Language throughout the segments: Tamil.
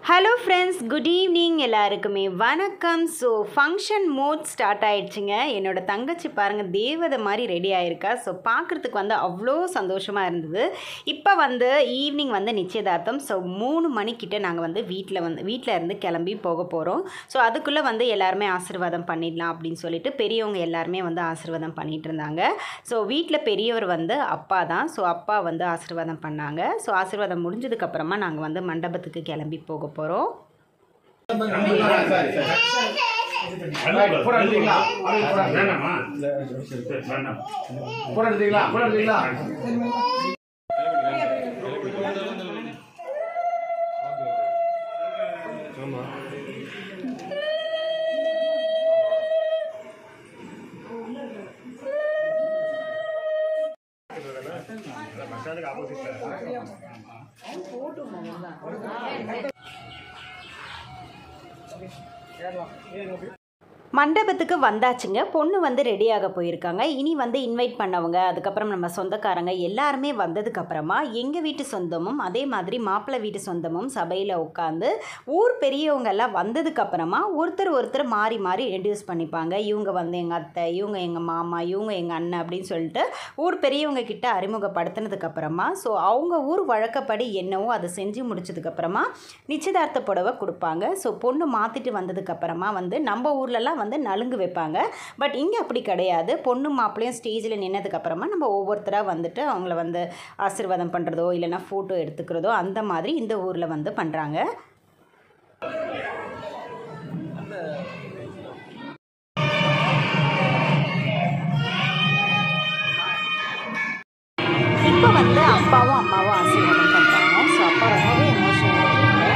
ஹலோ ஃப்ரெண்ட்ஸ் குட் ஈவினிங் எல்லாருக்குமே வணக்கம் ஸோ ஃபங்க்ஷன் மோட் ஸ்டார்ட் ஆயிடுச்சுங்க என்னோட தங்கச்சி பாருங்கள் தேவதை மாதிரி ரெடி ஆயிருக்கா ஸோ பார்க்குறதுக்கு வந்து அவ்வளோ சந்தோஷமாக இருந்தது இப்போ வந்து ஈவினிங் வந்து நிச்சயதார்த்தம் ஸோ மூணு மணிக்கிட்ட நாங்கள் வந்து வீட்டில் வந்து வீட்டில் இருந்து கிளம்பி போக போகிறோம் ஸோ அதுக்குள்ளே வந்து எல்லாருமே ஆசீர்வாதம் பண்ணிடலாம் அப்படின்னு சொல்லிட்டு பெரியவங்க எல்லாருமே வந்து ஆசீர்வாதம் பண்ணிட்டு இருந்தாங்க ஸோ வீட்டில் பெரியவர் வந்து அப்பா தான் ஸோ அப்பா வந்து ஆசீர்வாதம் பண்ணாங்க ஸோ ஆசீர்வாதம் முடிஞ்சதுக்கப்புறமா நாங்கள் வந்து மண்டபத்துக்கு கிளம்பி போக போகிறோம் போட எடுத்தீங்களா? வேணாமா வேணாம் போட எடுத்தீங்களா? போட எடுத்தீங்களா? மண்டபத்துக்கு வந்தாச்சுங்க பொண்ணு வந்து ரெடியாக போயிருக்காங்க இனி வந்து இன்வைட் பண்ணவங்க அதுக்கப்புறம் நம்ம சொந்தக்காரங்க எல்லாருமே வந்ததுக்கப்புறமா எங்கள் வீட்டு சொந்தமும் அதே மாதிரி மாப்பிள்ளை வீட்டு சொந்தமும் சபையில் உட்காந்து ஊர் பெரியவங்க எல்லாம் வந்ததுக்கப்புறமா ஒருத்தர் ஒருத்தர் மாறி மாறி இன்ட்ரடியூஸ் பண்ணிப்பாங்க இவங்க வந்து எங்கள் அத்தை இவங்க எங்கள் மாமா இவங்க எங்கள் அண்ணன் அப்படின்னு சொல்லிட்டு ஊர் பெரியவங்க கிட்ட அறிமுகப்படுத்தினதுக்கப்புறமா ஸோ அவங்க ஊர் வழக்கப்படி என்னவோ அதை செஞ்சு முடிச்சதுக்கப்புறமா நிச்சயதார்த்த புடவை கொடுப்பாங்க ஸோ பொண்ணு மாற்றிட்டு வந்ததுக்கப்புறமா வந்து நம்ம ஊர்லலாம் வந்து நலுங்கு வைப்பாங்க பட் இங்கே அப்படி கிடையாது பொண்ணு மாப்பிள்ளையும் ஸ்டேஜில் நின்னதுக்கப்புறமா நம்ம ஒவ்வொருத்தராக வந்துட்டு அவங்கள வந்து ஆசீர்வாதம் பண்ணுறதோ இல்லைன்னா ஃபோட்டோ எடுத்துக்கிறதோ அந்த மாதிரி இந்த ஊரில் வந்து பண்ணுறாங்க இப்போ வந்து அப்பாவும் அம்மாவும் ஆசீர்வாதம் பண்ணுறாங்க ஸோ அப்பா ரொம்பவே எமோஷனல் ஆகிருக்காங்க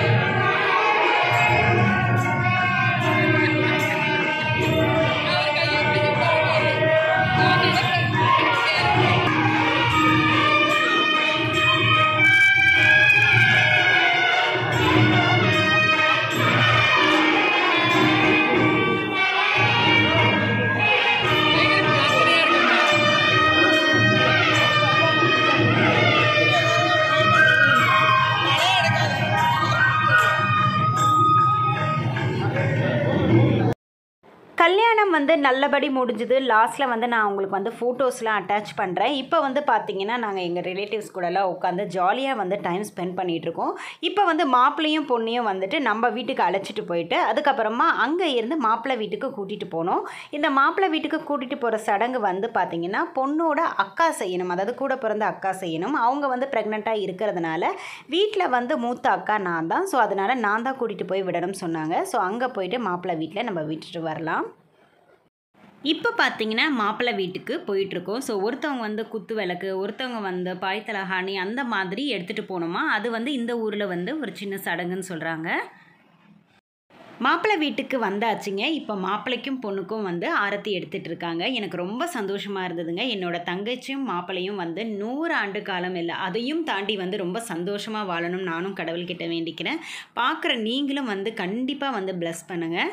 கல்யாணம் வந்து நல்லபடி முடிஞ்சுது லாஸ்ட்டில் வந்து நான் உங்களுக்கு வந்து ஃபோட்டோஸ்லாம் அட்டாச் பண்ணுறேன் இப்போ வந்து பார்த்தீங்கன்னா நாங்கள் எங்கள் ரிலேட்டிவ்ஸ் கூடலாம் உட்காந்து ஜாலியாக வந்து டைம் ஸ்பெண்ட் பண்ணிகிட்ருக்கோம் இப்போ வந்து மாப்பிள்ளையும் பொண்ணையும் வந்துட்டு நம்ம வீட்டுக்கு அழைச்சிட்டு போயிட்டு அதுக்கப்புறமா அங்கே இருந்து மாப்பிள்ளை வீட்டுக்கு கூட்டிகிட்டு போனோம் இந்த மாப்பிள்ளை வீட்டுக்கு கூட்டிகிட்டு போகிற சடங்கு வந்து பார்த்திங்கன்னா பொண்ணோட அக்கா செய்யணும் அதாவது கூட பிறந்த அக்கா செய்யணும் அவங்க வந்து ப்ரெக்னெண்ட்டாக இருக்கிறதுனால வீட்டில் வந்து மூத்த அக்கா நான் தான் ஸோ அதனால் நான் தான் கூட்டிகிட்டு போய் விடணும்னு சொன்னாங்க ஸோ அங்கே போயிட்டு மாப்பிள்ளை வீட்டில் நம்ம விட்டுட்டு வரலாம் இப்போ பார்த்தீங்கன்னா மாப்பிள்ளை வீட்டுக்கு போயிட்டுருக்கோம் ஸோ ஒருத்தவங்க வந்து குத்து விளக்கு ஒருத்தவங்க வந்து பாய்த்தலஹானி அந்த மாதிரி எடுத்துகிட்டு போனோமா அது வந்து இந்த ஊரில் வந்து ஒரு சின்ன சடங்குன்னு சொல்கிறாங்க மாப்பிள்ளை வீட்டுக்கு வந்தாச்சுங்க இப்போ மாப்பிள்ளைக்கும் பொண்ணுக்கும் வந்து ஆரத்தி எடுத்துகிட்டு இருக்காங்க எனக்கு ரொம்ப சந்தோஷமாக இருந்ததுங்க என்னோட தங்கச்சியும் மாப்பிள்ளையும் வந்து நூறு ஆண்டு காலம் இல்லை அதையும் தாண்டி வந்து ரொம்ப சந்தோஷமாக வாழணும் நானும் கடவுள்கிட்ட வேண்டிக்கிறேன் பார்க்குற நீங்களும் வந்து கண்டிப்பாக வந்து ப்ளஸ் பண்ணுங்கள்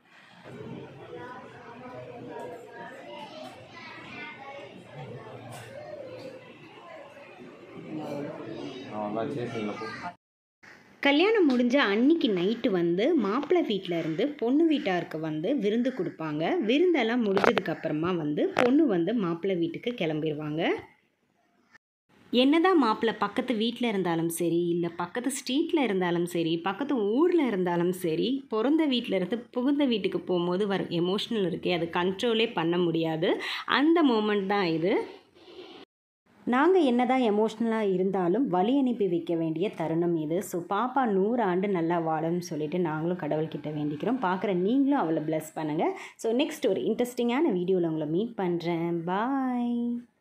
கல்யாணம் முடிஞ்ச அன்னைக்கு நைட்டு வந்து மாப்பிள்ளை வீட்டில் இருந்து பொண்ணு வீட்டாருக்கு வந்து விருந்து கொடுப்பாங்க விருந்தெல்லாம் முடிஞ்சதுக்கப்புறமா வந்து பொண்ணு வந்து மாப்பிள்ளை வீட்டுக்கு கிளம்பிடுவாங்க என்னதான் மாப்பிள்ளை பக்கத்து வீட்டில் இருந்தாலும் சரி இல்லை பக்கத்து ஸ்ட்ரீட்டில் இருந்தாலும் சரி பக்கத்து ஊரில் இருந்தாலும் சரி பிறந்த வீட்டில் இருந்து புகுந்த வீட்டுக்கு போகும்போது வர எமோஷ்னல் இருக்கே அது கண்ட்ரோலே பண்ண முடியாது அந்த மூமெண்ட் தான் இது நாங்கள் என்னதான் எமோஷ்னலாக இருந்தாலும் வழி அனுப்பி வைக்க வேண்டிய தருணம் இது ஸோ பாப்பா நூறு ஆண்டு நல்லா வாழணும்னு சொல்லிட்டு நாங்களும் கடவுள்கிட்ட வேண்டிக்கிறோம் பார்க்குற நீங்களும் அவளை ப்ளஸ் பண்ணுங்கள் ஸோ நெக்ஸ்ட் ஒரு இன்ட்ரெஸ்டிங்கான வீடியோவில் உங்களை மீட் பண்ணுறேன் பாய்